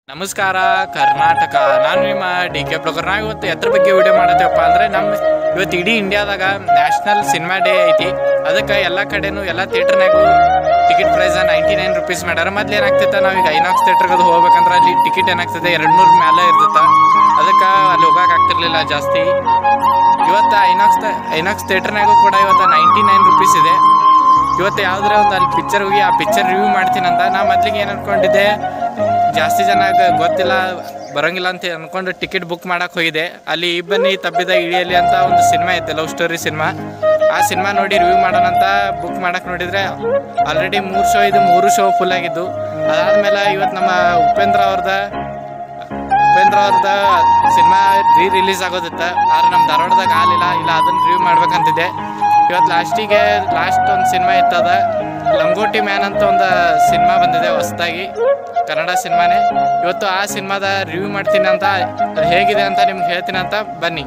ನಮಸ್ಕಾರ ಕರ್ನಾಟಕ ನಾನು ನಿಮ್ಮ ಡಿ ಕೆ ಬ್ಲಾಗರ್ ನಾವು ಇವತ್ತು ಎದ್ರ ಬಗ್ಗೆ ವಿಡಿಯೋ ಮಾಡತ್ತೇವಪ್ಪ ಅಂದರೆ ನಮ್ಮ ಇವತ್ತು ಇಡೀ ಇಂಡಿಯಾದಾಗ ನ್ಯಾಷನಲ್ ಸಿನಿಮಾ ಡೇ ಐತಿ ಅದಕ್ಕೆ ಎಲ್ಲ ಕಡೆನೂ ಎಲ್ಲ ಥಿಯೇಟ್ರ್ನಾಗೂ ticket price ninety nine rupees ಮಾಡ್ಯಾರ ಮೊದ್ಲು ಏನಾಗ್ತಿತ್ತು ನಾವೀಗ ಐನಾಕ್ಸ್ ಥಿಯೇಟ್ರಿಗೆ ಅದು ಹೋಗ್ಬೇಕಂದ್ರೆ ಅಲ್ಲಿ ಟಿಕೆಟ್ ಏನಾಗ್ತದೆ ಎರಡು ನೂರು ಮೇಲೆ ಇರ್ತೈತೆ ಅದಕ್ಕೆ ಅಲ್ಲಿ ಹೋಗಕ್ಕೆ ಆಗ್ತಿರ್ಲಿಲ್ಲ ಜಾಸ್ತಿ ಇವತ್ತು ಐನಾಕ್ಸ್ ಐನಾಕ್ಸ್ ಥಿಯೇಟ್ರ್ನಾಗೂ ಕೂಡ ಇವತ್ತು ನೈಂಟಿ ನೈನ್ ರುಪೀಸ್ ಇದೆ ಇವತ್ತು ಯಾವ್ದಾರ ಒಂದು ಅಲ್ಲಿ ಪಿಕ್ಚರ್ ಹೋಗಿ ಆ ಪಿಕ್ಚರ್ ರಿವ್ಯೂ ಮಾಡ್ತೀನಂತ ನಾ ಮೊದ್ಲಿಗೆ ಏನು ಅನ್ಕೊಂಡಿದ್ದೆ ಜಾಸ್ತಿ ಜನ ಗ- ಗೊತ್ತಿಲ್ಲ ಬರೋಂಗಿಲ್ಲ ಅಂತ ಅನ್ಕೊಂಡು ಟಿಕೆಟ್ ಬುಕ್ ಮಾಡಕ್ಕೆ ಹೋಗಿದ್ದೆ ಅಲ್ಲಿ ಈ ಬನ್ನಿ ತಬ್ಬಿದ ಇಳಿಯಲಿ ಅಂತ ಒಂದು ಸಿನಿಮಾ ಐತೆ ಲವ್ ಸ್ಟೋರಿ ಸಿನಿಮಾ ಆ ಸಿನಿಮಾ ನೋಡಿ ರಿವ್ಯೂ ಮಾಡೋಣ ಅಂತ ಬುಕ್ ಮಾಡಕ್ಕೆ ನೋಡಿದರೆ ಆಲ್ರೆಡಿ ಮೂರು ಶೋ ಇದು ಮೂರು ಶೋ ಫುಲ್ ಆಗಿದ್ದು ಅದಾದಮೇಲೆ ಇವತ್ತು ನಮ್ಮ ಉಪೇಂದ್ರ ಅವ್ರದ ಉಪೇಂದ್ರ ಅವ್ರದ ಸಿನಿಮಾ ರೀ ರಿಲೀಸ್ ಆಗೋದಿತ್ತ ಆದ್ರೆ ನಮ್ಮ ಧಾರವಾಡದಾಗ ಆಗಲಿಲ್ಲ ಇಲ್ಲ ಅದನ್ನ ರಿವ್ಯೂ ಮಾಡ್ಬೇಕಂತಿದ್ದೆ ಇವತ್ತು ಲಾಸ್ಟಿಗೆ ಲಾಸ್ಟ್ ಒಂದು ಸಿನಿಮಾ ಇತ್ತದ ಲಂಗೋಟಿ ಮ್ಯಾನ್ ಅಂತ ಒಂದು ಸಿನಿಮಾ ಬಂದಿದೆ ಹೊಸದಾಗಿ ಕನ್ನಡ ಸಿನಿಮಾನೇ ಇವತ್ತು ಆ ಸಿನಿಮಾದ ರಿವ್ಯೂ ಮಾಡ್ತೀನಿ ಅಂತ ಅದು ಹೇಗಿದೆ ಅಂತ ನಿಮ್ಗೆ ಹೇಳ್ತೀನಿ ಅಂತ ಬನ್ನಿ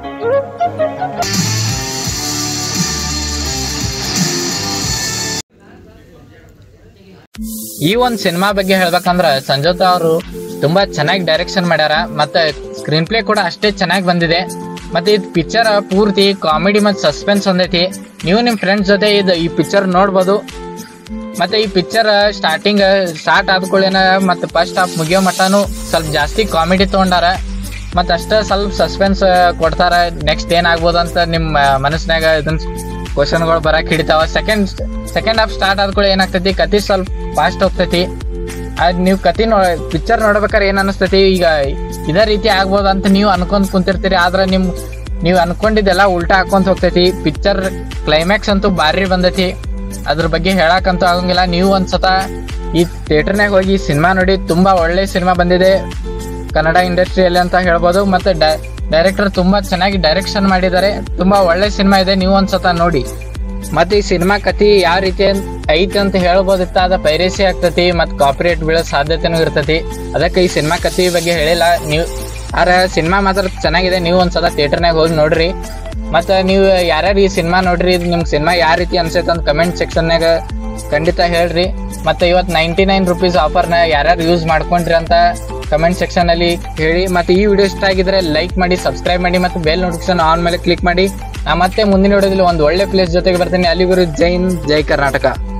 ಈ ಒಂದು ಸಿನಿಮಾ ಬಗ್ಗೆ ಹೇಳ್ಬೇಕಂದ್ರ ಸಂಜೋತ ಅವರು ತುಂಬಾ ಚೆನ್ನಾಗಿ ಡೈರೆಕ್ಷನ್ ಮಾಡ್ಯಾರ ಮತ್ತೆ ಸ್ಕ್ರೀನ್ ಪ್ಲೇ ಕೂಡ ಅಷ್ಟೇ ಚೆನ್ನಾಗಿ ಬಂದಿದೆ ಮತ್ತೆ ಇದು ಪಿಕ್ಚರ್ ಪೂರ್ತಿ ಕಾಮಿಡಿ ಮತ್ತು ಸಸ್ಪೆನ್ಸ್ ಹೊಂದೈತಿ ನೀವು ನಿಮ್ಮ ಫ್ರೆಂಡ್ಸ್ ಜೊತೆ ಇದು ಈ ಪಿಕ್ಚರ್ ನೋಡ್ಬೋದು ಮತ್ತೆ ಈ ಪಿಕ್ಚರ್ ಸ್ಟಾರ್ಟಿಂಗ್ ಸ್ಟಾರ್ಟ್ ಆದ್ಕೊಳ್ಳೇನ ಮತ್ತೆ ಫಸ್ಟ್ ಹಾಫ್ ಮುಗಿಯೋ ಮಟ್ಟನು ಸ್ವಲ್ಪ ಜಾಸ್ತಿ ಕಾಮಿಡಿ ತೊಗೊಂಡಾರ ಮತ್ತೆ ಅಷ್ಟೇ ಸ್ವಲ್ಪ ಸಸ್ಪೆನ್ಸ್ ಕೊಡ್ತಾರ ನೆಕ್ಸ್ಟ್ ಏನಾಗ್ಬೋದು ಅಂತ ನಿಮ್ಮ ಮನಸ್ಸಿನಾಗ ಇದನ್ನ ಕ್ವಶನ್ಗಳು ಬರಕ್ ಹಿಡಿತಾವ ಸೆಕೆಂಡ್ ಸೆಕೆಂಡ್ ಹಾಫ್ ಸ್ಟಾರ್ಟ್ ಆದ್ಕೊಳ್ಳಿ ಏನಾಗ್ತೈತಿ ಕತಿ ಸ್ವಲ್ಪ ಫಾಸ್ಟ್ ಹೋಗ್ತೈತಿ ಅದ್ ನೀವು ಕತಿ ನೋ ಪಿಕ್ಚರ್ ನೋಡ್ಬೇಕಾದ್ರೆ ಏನ್ ಅನಿಸ್ತೈತಿ ಈಗ ಇದೇ ರೀತಿ ಆಗ್ಬೋದು ಅಂತ ನೀವು ಅನ್ಕೊಂಡ್ ಕುಂತಿರ್ತೀರಿ ಆದ್ರೆ ನಿಮ್ ನೀವು ಅನ್ಕೊಂಡಿದ್ದೆಲ್ಲ ಉಲ್ಟಾ ಹಾಕೊಂತ ಹೋಗ್ತೈತಿ ಪಿಕ್ಚರ್ ಕ್ಲೈಮ್ಯಾಕ್ಸ್ ಅಂತೂ ಭಾರಿ ಬಂದೈತಿ ಅದ್ರ ಬಗ್ಗೆ ಹೇಳಕ್ಕಂತೂ ಆಗಂಗಿಲ್ಲ ನೀವು ಒಂದ್ಸತ ಈ ಥಿಯೇಟರ್ನಾಗ ಹೋಗಿ ಸಿನಿಮಾ ನೋಡಿ ತುಂಬಾ ಒಳ್ಳೆ ಸಿನಿಮಾ ಬಂದಿದೆ ಕನ್ನಡ ಇಂಡಸ್ಟ್ರಿಯಲ್ಲಿ ಅಂತ ಹೇಳ್ಬೋದು ಮತ್ತೆ ಡೈರೆಕ್ಟರ್ ತುಂಬಾ ಚೆನ್ನಾಗಿ ಡೈರೆಕ್ಷನ್ ಮಾಡಿದ್ದಾರೆ ತುಂಬಾ ಒಳ್ಳೆ ಸಿನಿಮಾ ಇದೆ ನೀವು ಒಂದ್ಸತ ನೋಡಿ ಮತ್ತೆ ಈ ಸಿನಿಮಾ ಕತಿ ಯಾವ ರೀತಿ ಅನ್- ಐತಿ ಅಂತ ಹೇಳ್ಬೋದಿತ್ತ ಅದ ಪೈರೇಸಿ ಆಗ್ತತಿ ಮತ್ತೆ ಕಾಪಿರೇಟ್ ಬೀಳೋ ಸಾಧ್ಯತೆನೂ ಇರ್ತತಿ ಅದಕ್ಕೆ ಈ ಸಿನಿಮಾ ಕತಿ ಬಗ್ಗೆ ಹೇಳಿಲ್ಲ ನೀವು ಆದ್ರೆ ಸಿನಿಮಾ ಮಾತ್ರ ಚೆನ್ನಾಗಿದೆ ನೀವು ಒಂದ್ಸಲ ಥಿಯೇಟರ್ನಾಗ ಹೋಗಿ ನೋಡ್ರಿ ಮತ್ತೆ ನೀವು ಯಾರ್ಯಾರು ಈ ಸಿನಿಮಾ ನೋಡ್ರಿ ನಿಮ್ ಸಿನಿಮಾ ಯಾವ ರೀತಿ ಅನ್ಸೈತೆ ಅಂತ ಕಮೆಂಟ್ ಸೆಕ್ಷನ್ನಾಗ ಖಂಡಿತ ಹೇಳ್ರಿ ಮತ್ತೆ ಇವತ್ತು ನೈಂಟಿ ನೈನ್ ರುಪೀಸ್ ಆಫರ್ನ ಯಾರ್ಯಾರು ಯೂಸ್ ಮಾಡ್ಕೊಂಡ್ರಿ ಅಂತ ಕಮೆಂಟ್ ಸೆಕ್ಷನ್ ಅಲ್ಲಿ ಹೇಳಿ ಮತ್ತೆ ಈ ವಿಡಿಯೋ ಇಷ್ಟ ಆಗಿದ್ರೆ ಲೈಕ್ ಮಾಡಿ ಸಬ್ಸ್ಕ್ರೈಬ್ ಮಾಡಿ ಮತ್ತೆ ಬೆಲ್ ನೋಟಿಫಿಕೇಶನ್ ಆನ್ ಮೇಲೆ ಕ್ಲಿಕ್ ಮಾಡಿ ನಾ ಮತ್ತೆ ಮುಂದಿನ ವಿಡಿಯೋದಲ್ಲಿ ಒಂದು ಒಳ್ಳೆ ಪ್ಲೇಸ್ ಜೊತೆಗೆ ಬರ್ತೀನಿ ಅಲ್ಲಿಗುರು ಜೈ ಹಿಂದ್ ಜೈ ಕರ್ನಾಟಕ